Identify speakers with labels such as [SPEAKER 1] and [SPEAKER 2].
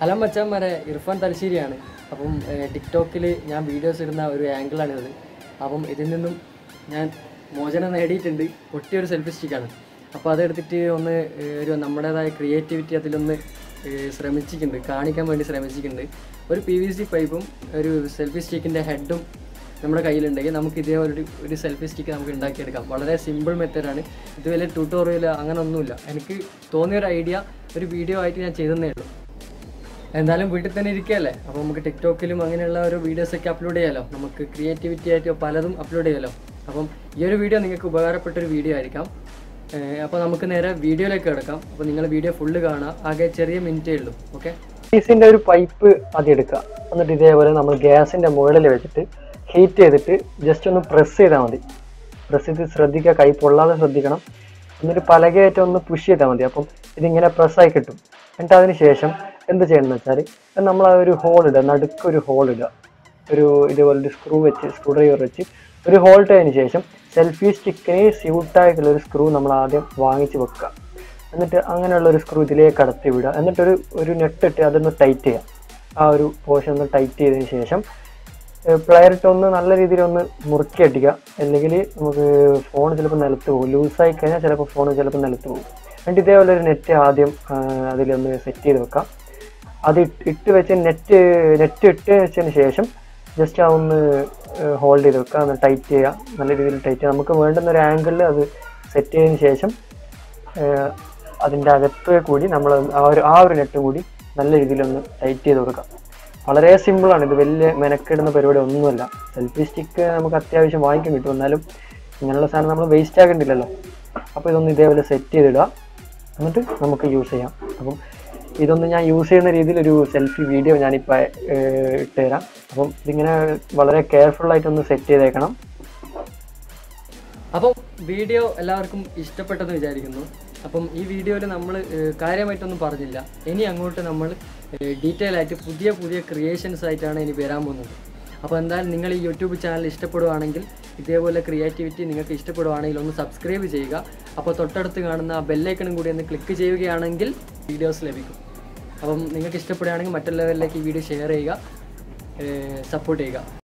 [SPEAKER 1] hello മച്ചാന്മാരെ Irfan തലശ്ശേരിയാണ് അപ്പം ടിക്ടോക്കിൽ ഞാൻ videos ഇടുന്ന ഒരു ആംഗിളാണിത് അപ്പം ഇതിൽ നിന്നും ഞാൻ മോചനം നേടിയിട്ടുണ്ട് പൊട്ടിയൊരു സെൽഫി സ്റ്റിക്കാണ് അപ്പോൾ അതെടുത്തിട്ട് ഒന്ന് ഏഹ്, ഒരു നമ്മുടേതായ ക്രിയേറ്റിവിറ്റി അതിലൊന്ന് ഏഹ്, ശ്രമിച്ചിട്ടുണ്ട് കാണിക്കാൻ വേണ്ടി ശ്രമിച്ചിട്ടുണ്ട് ഒരു പി വി സി പൈപ്പും ഒരു സെൽഫി സ്റ്റിക്കിൻ്റെ ഹെഡും നമ്മുടെ കയ്യിലുണ്ടെങ്കിൽ നമുക്ക് ഇതേപോലെ ഒരു ഒരു സെൽഫി സ്റ്റിക്ക് നമുക്ക് ഉണ്ടാക്കിയെടുക്കാം വളരെ സിമ്പിൾ മെത്തേഡാണ് ഇത് വലിയ ട്യൂട്ടോറിയൽ അങ്ങനെ ഒന്നുമില്ല എനിക്ക് തോന്നിയ ഒരു ഐഡിയ ഒരു വീഡിയോ ആയിട്ട് ഞാൻ ചെയ്തതേ ഉള്ളൂ എന്തായാലും വീട്ടിൽ തന്നെ ഇരിക്കുകയല്ലേ അപ്പോൾ നമുക്ക് ടിക്ടോക്കിലും അങ്ങനെയുള്ള ഓരോ വീഡിയോസൊക്കെ അപ്ലോഡ് ചെയ്യാമല്ലോ നമുക്ക് ക്രിയേറ്റിവിറ്റി ആയിട്ട് പലതും അപ്ലോഡ് ചെയ്യാമല്ലോ അപ്പം ഈ ഒരു വീഡിയോ നിങ്ങൾക്ക് ഉപകാരപ്പെട്ട ഒരു വീഡിയോ ആയിരിക്കാം അപ്പോൾ നമുക്ക് നേരെ വീഡിയോയിലേക്ക് കിടക്കാം അപ്പോൾ നിങ്ങൾ വീഡിയോ ഫുള്ള് കാണുക ആകെ ചെറിയ മിനിറ്റേ ഉള്ളൂ ഓക്കെ
[SPEAKER 2] ഗ്യാസിന്റെ ഒരു പൈപ്പ് ആദ്യം എടുക്കുക എന്നിട്ട് ഇതേപോലെ നമ്മൾ ഗ്യാസിന്റെ മുകളിൽ വെച്ചിട്ട് ഹീറ്റ് ചെയ്തിട്ട് ജസ്റ്റ് ഒന്ന് പ്രസ് ചെയ്താൽ മതി പ്രസ് ചെയ്ത് ശ്രദ്ധിക്കുക കൈ പൊള്ളാതെ ശ്രദ്ധിക്കണം എന്നിട്ട് പലകയായിട്ട് ഒന്ന് പുഷ് ചെയ്താൽ മതി അപ്പം ഇതിങ്ങനെ പ്രസ്സായി കിട്ടും എന്നിട്ട് അതിന് ശേഷം എന്ത് ചെയ്യണമെന്ന് വെച്ചാൽ നമ്മൾ ആ ഒരു ഹോൾ ഇടുക നടുക്ക് ഒരു ഹോൾ ഇടുക ഒരു ഇതുപോലെ ഒരു സ്ക്രൂ വെച്ച് സ്ക്രൂ ഡ്രൈവർ വെച്ച് ഒരു ഹോൾ ഇട്ടതിന് ശേഷം സെൽഫി സ്റ്റിക്കിന് സ്യൂട്ടായിട്ടുള്ള ഒരു സ്ക്രൂ നമ്മൾ ആദ്യം വാങ്ങിച്ച് വെക്കുക എന്നിട്ട് അങ്ങനെയുള്ള ഒരു സ്ക്രൂ ഇതിലേക്ക് കടത്തി വിടുക എന്നിട്ടൊരു ഒരു നെറ്റ് ഇട്ട് അതൊന്ന് ടൈറ്റ് ചെയ്യുക ആ ഒരു പോർഷൻ ഒന്ന് ടൈറ്റ് ചെയ്തതിന് ശേഷം പ്ലെയർ ഇട്ട് ഒന്ന് നല്ല രീതിയിൽ ഒന്ന് മുറുക്കി അടിക്കുക അല്ലെങ്കിൽ നമുക്ക് ഫോൺ ചിലപ്പോൾ നിലത്ത് പോകും ലൂസായി കഴിഞ്ഞാൽ ചിലപ്പോൾ ഫോൺ ചിലപ്പോൾ നിലത്ത് പോകും എന്നിട്ട് ഇതേപോലെ ഒരു നെറ്റ് ആദ്യം ആ, അതിലൊന്ന് സെറ്റ് ചെയ്ത് വെക്കാം അത് ഇട്ട് ഇട്ട് വെച്ച് നെറ്റ് നെറ്റ് ഇട്ട് വെച്ചതിന് ശേഷം ജസ്റ്റ് ആ ഒന്ന് ഹോൾഡ് ചെയ്ത് വെക്കുക ഒന്ന് ടൈറ്റ് ചെയ്യുക നല്ല രീതിയിൽ ടൈറ്റ് ചെയ്യുക നമുക്ക് വേണ്ടുന്ന ഒരു ആംഗിളിൽ അത് സെറ്റ് ചെയ്തതിന് ശേഷം ഏഹ് അതിൻ്റെ അകത്ത് കൂടി നമ്മൾ ആ ഒരു ആ ഒരു നെറ്റ് കൂടി നല്ല രീതിയിൽ ഒന്ന് ടൈറ്റ് ചെയ്ത് കൊടുക്കാം വളരെ സിമ്പിളാണ് ഇത് വലിയ മെനക്കെടുന്ന പരിപാടി ഒന്നുമല്ല സെൽഫി സ്റ്റിക്ക് നമുക്ക് അത്യാവശ്യം വാങ്ങിക്കാൻ കിട്ടും എന്നാലും ഇങ്ങനെയുള്ള സാധനം നമ്മൾ വേസ്റ്റ് ആക്കണ്ടില്ലല്ലോ അപ്പോൾ ഇതൊന്ന് ഇതേപോലെ സെറ്റ് ചെയ്തിടുക എന്നിട്ട് നമുക്ക് യൂസ് ചെയ്യാം അപ്പം ഇതൊന്ന് ഞാൻ യൂസ് ചെയ്യുന്ന രീതിയിൽ ഒരു സെൽഫി വീഡിയോ ഞാനിപ്പോൾ ഇട്ട് തരാം അപ്പം ഇതിങ്ങനെ വളരെ കെയർഫുൾ ആയിട്ടൊന്ന് സെറ്റ് ചെയ്തേക്കണം
[SPEAKER 1] അപ്പം വീഡിയോ എല്ലാവർക്കും ഇഷ്ടപ്പെട്ടെന്ന് വിചാരിക്കുന്നു അപ്പം ഈ വീഡിയോയിൽ നമ്മൾ കാര്യമായിട്ടൊന്നും പറഞ്ഞില്ല ഇനി അങ്ങോട്ട് നമ്മൾ ഡീറ്റെയിൽ ആയിട്ട് പുതിയ പുതിയ ക്രിയേഷൻസ് ആയിട്ടാണ് ഇനി വരാൻ പോകുന്നത് അപ്പോൾ എന്തായാലും നിങ്ങൾ ഈ യൂട്യൂബ് ചാനൽ ഇഷ്ടപ്പെടുവാണെങ്കിൽ ഇതേപോലെ ക്രിയേറ്റിവിറ്റി നിങ്ങൾക്ക് ഇഷ്ടപ്പെടുവാണെങ്കിൽ ഒന്ന് സബ്സ്ക്രൈബ് ചെയ്യുക അപ്പോൾ തൊട്ടടുത്ത് കാണുന്ന ആ ബെല്ലൈക്കണും കൂടി ഒന്ന് ക്ലിക്ക് ചെയ്യുകയാണെങ്കിൽ വീഡിയോസ് ലഭിക്കും അപ്പം നിങ്ങൾക്ക് ഇഷ്ടപ്പെടുകയാണെങ്കിൽ മറ്റുള്ളവരിലേക്ക് ഈ വീഡിയോ ഷെയർ ചെയ്യുക സപ്പോർട്ട് ചെയ്യുക